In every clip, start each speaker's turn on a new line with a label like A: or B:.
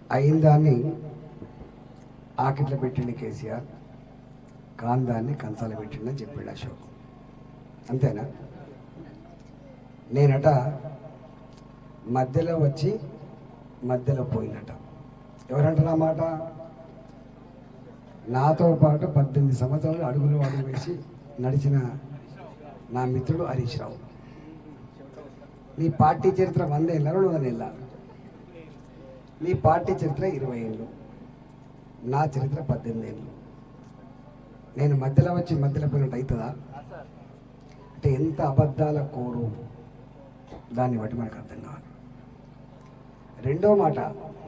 A: అయిన దాన్ని ఆకిట్లో పెట్టిండి కేసీఆర్ కాందాన్ని కంచాల పెట్టిండని చెప్పాడు అశోక్ అంతేనా నేనట మధ్యలో వచ్చి మధ్యలో పోయినట ఎవరంటారు ఆ మాట నాతో పాటు పద్దెనిమిది సంవత్సరాలు అడుగులు అడుగు వేసి నడిచిన నా మిత్రుడు హరీష్ రావు నీ పార్టీ చరిత్ర వంద ఏళ్ళ రెండు వందల ఏళ్ళ నీ పార్టీ చరిత్ర ఇరవై ఏళ్ళు నా చరిత్ర పద్దెనిమిది ఏళ్ళు నేను మధ్యలో వచ్చి మధ్యలో పోయినట్టు అవుతుందా అంటే ఎంత అబద్ధాల కోరు దాన్ని బట్టి మనకు అర్థం కావాలి రెండో మాట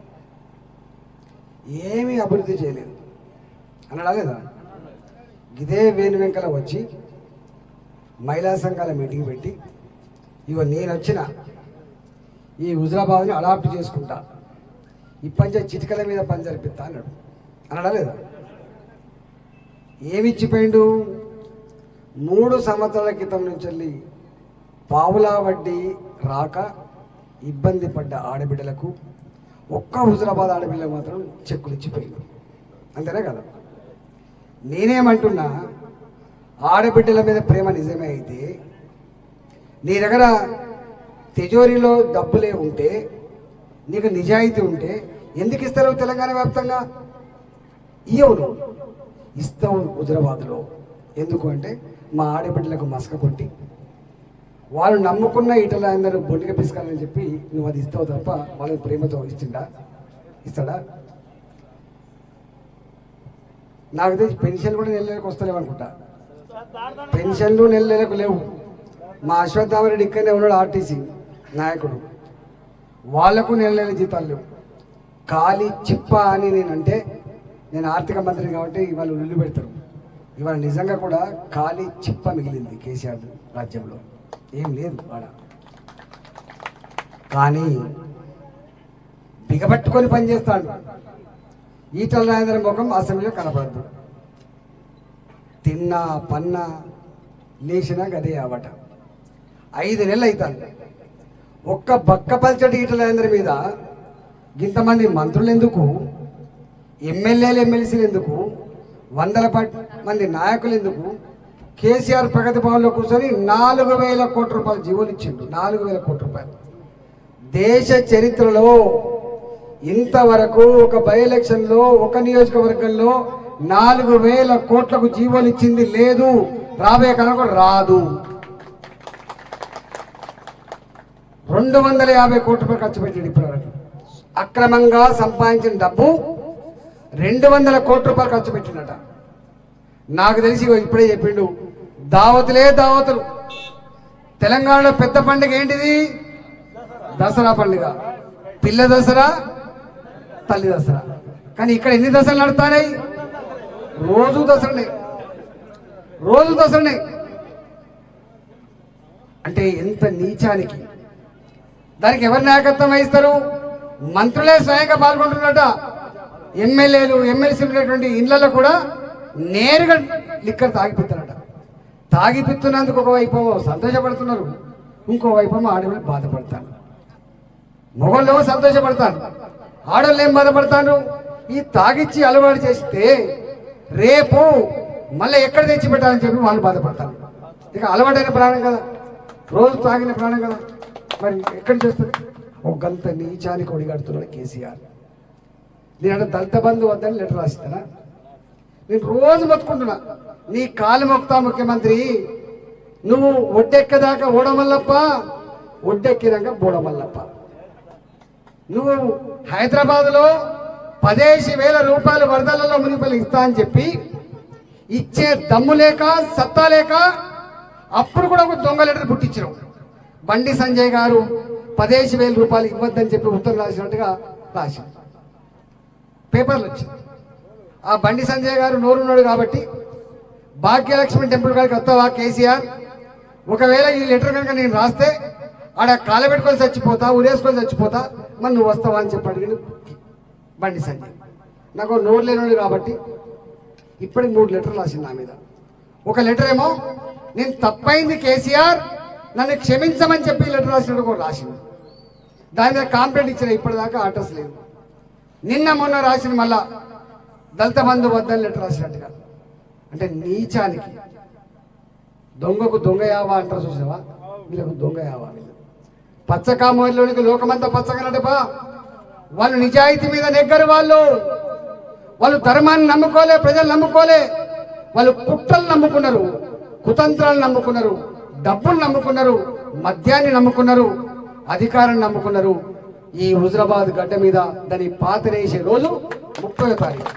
A: ఏమీ అభివృద్ధి చేయలేదు అన్నాడా లేదా ఇదే వేణు వెంకల వచ్చి మహిళా సంఘాల మీటింగ్ పెట్టి ఇగో నేను వచ్చిన ఈ హుజరాబాద్ని అడాప్ట్ చేసుకుంటా ఈ పంచ చిటికల మీద పని జరిపిస్తా అన్నాడు అన్నాడా లేదా ఏమిచ్చిపోయిండు మూడు సంవత్సరాల క్రితం నుంచి వెళ్ళి పావులా వడ్డీ రాక ఇబ్బంది పడ్డ ఆడబిడ్డలకు ఒక్క హుజరాబాద్ ఆడబిడ్డలకు మాత్రం చెక్కులు ఇచ్చిపోయింది అంతేనే కదా నేనేమంటున్నా ఆడబిడ్డల మీద ప్రేమ నిజమే అయితే నీ దగ్గర తిజోరీలో డబ్బులే ఉంటే నీకు నిజాయితీ ఉంటే ఎందుకు ఇస్తారు తెలంగాణ వ్యాప్తంగా ఇయ్యవు నువ్వు ఇస్తావు హుజరాబాద్లో ఎందుకు అంటే మా ఆడబిడ్డలకు మసక కొట్టి వాళ్ళు నమ్ముకున్న ఇటల అందరూ బొండిగా పిసుకాలని చెప్పి నువ్వు అది ఇస్తావు తప్ప వాళ్ళని ప్రేమతో ఇచ్చిండా ఇస్తాడా నాకు తెలిసి పెన్షన్ కూడా నెల నెలకు వస్తలేవు అనుకుంటా పెన్షన్లు నెల నెలకు లేవు మా అశ్వత్థామరెడ్డి ఇక్కడనే ఉన్నాడు ఆర్టీసీ నాయకుడు వాళ్లకు నెల నెల జీతాలు లేవు ఖాళీ చిప్ప అని నేను అంటే నేను ఆర్థిక మంత్రిని కాబట్టి ఇవాళ ఉల్లు పెడతారు ఇవాళ నిజంగా కూడా ఖాళీ చిప్ప మిగిలింది కేసీఆర్ రాజ్యంలో ఏం లేదు ఆడ కానీ బిగబట్టుకొని పనిచేస్తాడు ఈటల రాజేంద్ర ముఖం అసెంబ్లీలో కనపడద్దు తిన్నా పన్నా లేచినా గదే అవట ఐదు నెలలు అవుతాను ఒక్క బక్క పల్చటి ఈటల రాజేంద్ర మీద ఇంతమంది మంత్రులు ఎందుకు ఎమ్మెల్యేలు ఎమ్మెల్సీలు ఎందుకు వందల పట్- మంది నాయకులు ఎందుకు కేసీఆర్ ప్రగతి భవన్లో కూర్చొని నాలుగు వేల కోట్ల రూపాయలు జీవోలు ఇచ్చిండు నాలుగు వేల కోట్ల రూపాయలు దేశ చరిత్రలో ఇంతవరకు ఒక బై ఎలక్షన్లో ఒక నియోజకవర్గంలో నాలుగు వేల కోట్లకు జీవోలు ఇచ్చింది లేదు రాబోయే కాలం కూడా రాదు రెండు వందల యాభై కోట్ల రూపాయలు ఖర్చు పెట్టాడు ఇప్పటివరకు అక్రమంగా సంపాదించిన డబ్బు రెండు వందల కోట్ల రూపాయలు ఖర్చు పెట్టినట నాకు తెలిసి ఇగో ఇప్పుడే చెప్పిండు దావతులే దావతులు తెలంగాణలో పెద్ద పండుగ ఏంటిది దసరా పండుగ పిల్ల దసరా తల్లి దసరా కానీ ఇక్కడ ఎన్ని దసరాలు నడుస్తాయి రోజు దసరనే రోజు దసరనే అంటే ఎంత నీచానికి దానికి ఎవరు నాయకత్వం వహిస్తారు మంత్రులే స్వయంగా పాల్గొంటున్నట ఎమ్మెల్యేలు ఎమ్మెల్సీ ఉన్నటువంటి ఇళ్లలో కూడా నేరుగా లిక్కర్ తాగిపిస్తున్నారట తాగిపిస్తున్నందుకు ఒకవైపు సంతోషపడుతున్నారు ఇంకో వైపు ఆడవాళ్ళు బాధపడతారు మొగళ్ళు సంతోషపడతారు ఆడవాళ్ళు ఏం బాధపడతారు ఈ తాగిచ్చి అలవాటు చేస్తే రేపు మళ్ళీ ఎక్కడ తెచ్చి పెట్టాలని చెప్పి వాళ్ళు బాధపడతారు ఇక అలవాటైన ప్రాణం కదా రోజు తాగిన ప్రాణం కదా మరి ఎక్కడ చేస్తుంది ఒక గంత నీచానికి ఒడిగడుతున్నాడు కేసీఆర్ నేను దళిత బంధు వద్దని లెటర్ రాసిస్తానా నేను రోజు మొత్తుకుంటున్నా నీ కాలు మొక్తా ముఖ్యమంత్రి నువ్వు ఒడ్డెక్కదాకా ఓడమల్లప్ప ఒడ్డెక్కినాక బోడమల్లప్ప నువ్వు హైదరాబాద్లో పదేసి వేల రూపాయలు వరదలలో మునిపలు ఇస్తా అని చెప్పి ఇచ్చే దమ్ము లేక సత్తా లేక అప్పుడు కూడా ఒక దొంగ లెటర్ పుట్టించినావు బండి సంజయ్ గారు పదేసి వేల రూపాయలు ఇవ్వద్దని చెప్పి ఉత్తరం రాసినట్టుగా రాశారు పేపర్లు వచ్చింది ఆ బండి సంజయ్ గారు నోరున్నాడు కాబట్టి భాగ్యలక్ష్మి టెంపుల్ గారికి వస్తావా కేసీఆర్ ఒకవేళ ఈ లెటర్ కనుక నేను రాస్తే ఆడ కాలబెట్టుకొని చచ్చిపోతా ఉరేసుకొని చచ్చిపోతా మరి నువ్వు వస్తావా అని చెప్పి అడిగిన బండి సంజయ్ నాకు నోరు లేనుడు కాబట్టి ఇప్పటికి మూడు లెటర్లు రాసింది నా మీద ఒక లెటర్ ఏమో నేను తప్పైంది కేసీఆర్ నన్ను క్షమించమని చెప్పి ఈ లెటర్ రాసినట్టు కూడా రాసింది దాని మీద కాంప్లైంట్ ఇచ్చిన ఇప్పటిదాకా అడ్రస్ లేదు నిన్న మొన్న రాసిన మళ్ళా దళిత బంధు వద్దని లెటర్ రాసినట్టుగా అంటే నీచానికి దొంగకు దొంగ యావా అంటారు చూసావా వీళ్ళకు దొంగ యావా వీళ్ళు పచ్చ కామోలోనికి లోకమంతా పచ్చగనటపా వాళ్ళు నిజాయితీ మీద నెగ్గరు వాళ్ళు వాళ్ళు ధర్మాన్ని నమ్ముకోలే ప్రజలు నమ్ముకోలే వాళ్ళు కుట్రలు నమ్ముకున్నారు కుతంత్రాలు నమ్ముకున్నారు డబ్బులు నమ్ముకున్నారు మద్యాన్ని నమ్ముకున్నారు అధికారాన్ని నమ్ముకున్నారు ఈ హుజరాబాద్ గడ్డ మీద దాన్ని పాతరేసే రోజు ముప్పై తారీఖు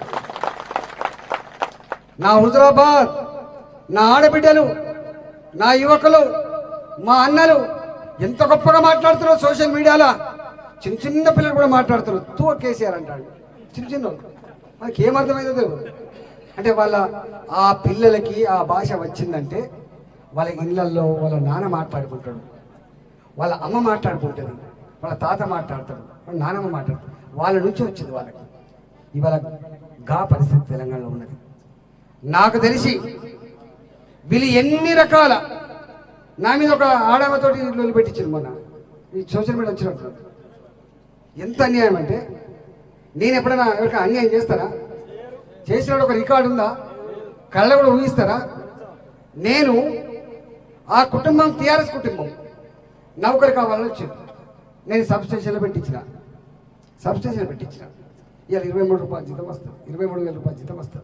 A: నా హుజరాబాద్ నా ఆడబిడ్డలు నా యువకులు మా అన్నలు ఎంత గొప్పగా మాట్లాడుతున్నారు సోషల్ మీడియాలో చిన్న చిన్న పిల్లలు కూడా మాట్లాడుతున్నారు తూ కేసీఆర్ అంటాడు చిన్న చిన్న మనకి ఏమర్థమైందో తెలియదు అంటే వాళ్ళ ఆ పిల్లలకి ఆ భాష వచ్చిందంటే వాళ్ళ ఇళ్ళల్లో వాళ్ళ నాన్న మాట్లాడుకుంటాడు వాళ్ళ అమ్మ మాట్లాడుకుంటుంది వాళ్ళ తాత మాట్లాడతాడు వాళ్ళ నాన్నమ్మ మాట్లాడతాడు వాళ్ళ నుంచి వచ్చింది వాళ్ళకి ఇవాళ గా పరిస్థితి తెలంగాణలో ఉన్నది నాకు తెలిసి వీళ్ళు ఎన్ని రకాల నా మీద ఒక ఆడమతోటి లొల్లి పెట్టించింది మొన్న ఈ సోషల్ మీడియా వచ్చినప్పుడు ఎంత అన్యాయం అంటే నేను ఎప్పుడైనా ఎవరికైనా అన్యాయం చేస్తారా చేసినప్పుడు ఒక రికార్డు ఉందా కళ్ళ కూడా ఊహిస్తారా నేను ఆ కుటుంబం టీఆర్ఎస్ కుటుంబం నౌకరి కావాలని వచ్చింది నేను సబ్ స్టేషన్లో పెట్టించిన సబ్ స్టేషన్లో పెట్టించిన ఇవాళ ఇరవై మూడు రూపాయల జీతం వస్తుంది ఇరవై మూడు వేల రూపాయల జీతం వస్తుంది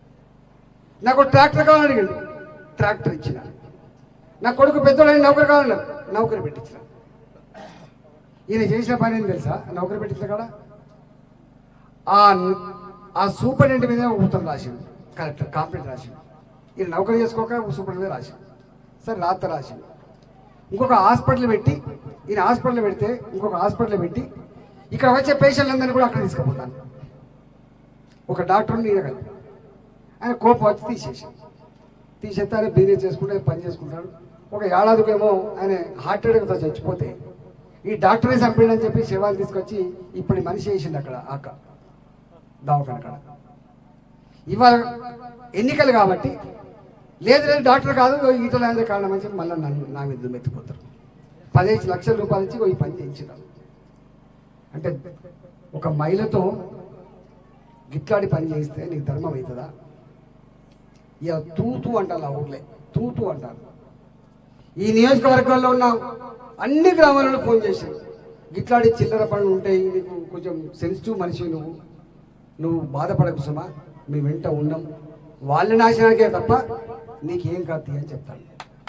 A: నాకు ట్రాక్టర్ కావాలని అడిగాడు ట్రాక్టర్ ఇచ్చిన నా కొడుకు పెద్దోడని నౌకరి కావాలన్నారు నౌకరి పెట్టించిన ఈయన చేసిన పని ఏం తెలుసా నౌకరి పెట్టించిన కాడ ఆ ఆ సూపరింటెండెంట్ మీద ఒక ఉత్తరం రాసిండు కలెక్టర్ కాంప్లైంట్ రాసిండు ఈయన నౌకరి చేసుకోక సూపరింటెండెంట్ మీద రాసిండు సరే రాత రాసిండు ఇంకొక హాస్పిటల్ పెట్టి ఈయన హాస్పిటల్ పెడితే ఇంకొక హాస్పిటల్ పెట్టి ఇక్కడ వచ్చే పేషెంట్లందరినీ కూడా అక్కడ తీసుకుపోతాను ఒక డాక్టర్ని ఈయన కలిపి ఆయన కోపం వచ్చి తీసేసి తీసేస్తే ఆయన బిజినెస్ చేసుకుంటే పని చేసుకుంటాడు ఒక ఏడాదికేమో ఆయన హార్ట్ అటాక్తో చచ్చిపోతే ఈ డాక్టరే చంపిండని చెప్పి శవాలు తీసుకొచ్చి ఇప్పుడు ఈ మనిషి వేసిండు అక్కడ అక్క దవాఖాన కాడ ఇవాళ ఎన్నికలు కాబట్టి లేదు లేదు డాక్టర్ కాదు ఈటల రాజేంద్ర కారణం అని చెప్పి మళ్ళీ నన్ను నా మీద మెత్తిపోతారు పదిహేను లక్షల రూపాయలు ఇచ్చి ఈ పని చేయించినారు అంటే ఒక మహిళతో గిట్లాడి పని చేస్తే నీకు ధర్మం అవుతుందా ఇక తూతూ అంటారు ఆ ఊర్లే తూతూ అంటారు ఈ నియోజకవర్గంలో ఉన్న అన్ని గ్రామాలలో ఫోన్ చేశారు గిట్లాడి చిల్లర పనులు ఉంటాయి నీకు కొంచెం సెన్సిటివ్ మనిషి నువ్వు నువ్వు బాధపడకు సుమా మీ వెంట ఉన్నాం వాళ్ళ నాశనానికే తప్ప నీకేం కాదు అని చెప్తాను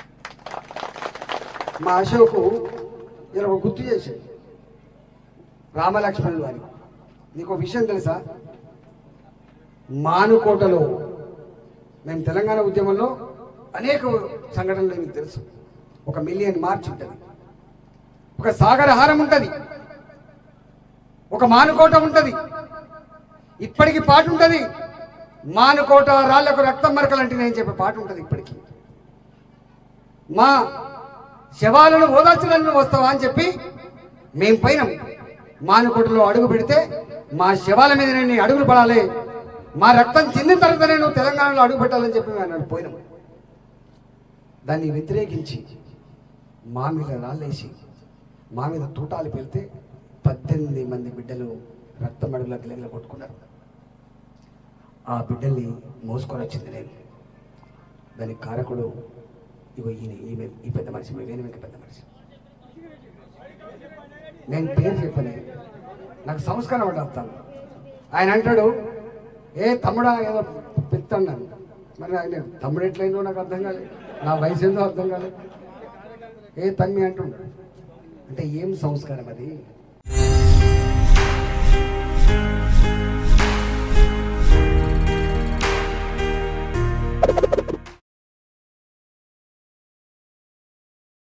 A: మా అశోకు ఇలా ఒక గుర్తు చేశాడు రామలక్ష్మణులు అని నీకు ఒక విషయం తెలుసా మానుకోటలో మేము తెలంగాణ ఉద్యమంలో అనేక సంఘటనలు మీకు తెలుసు ఒక మిలియన్ మార్చ్ ఉంటుంది ఒక సాగర హారం ఉంటుంది ఒక మానుకోట ఉంటుంది ఇప్పటికి పాట ఉంటుంది మానుకోట రాళ్లకు రక్తం మరకలంటే నేను చెప్పే పాట ఉంటుంది ఇప్పటికి మా శవాలను ఓదార్చడానికి వస్తావా అని చెప్పి మేం పైన మానుకోటలో అడుగు పెడితే మా శవాల మీద నేను అడుగులు పడాలి మా రక్తం చెందిన తర్వాత నేను తెలంగాణలో అడుగు పెట్టాలని చెప్పి మేము పోయినాం దాన్ని వ్యతిరేకించి మా మీద రాళ్ళేసి మా మీద తూటాలు పెడితే పద్దెనిమిది మంది బిడ్డలు రక్తం అడుగుల గిలగిల కొట్టుకున్నారు ఆ బిడ్డల్ని మోసుకొని వచ్చింది నేను దానికి కారకుడు ఇగో ఈయన ఈమె ఈ పెద్ద మనిషి మీ వేణు పెద్ద మనిషి నేను పేరు చెప్పలే నాకు సంస్కారం పడతాను ఆయన అంటాడు ఏ తమ్ముడా ఏదో పెత్తన్నాను మరి ఆయన తమ్ముడు ఎట్లయిందో నాకు అర్థం కాలేదు నా వయసు ఏందో అర్థం కాలేదు ఏ తమ్మి అంటున్నాడు అంటే ఏం సంస్కారం అది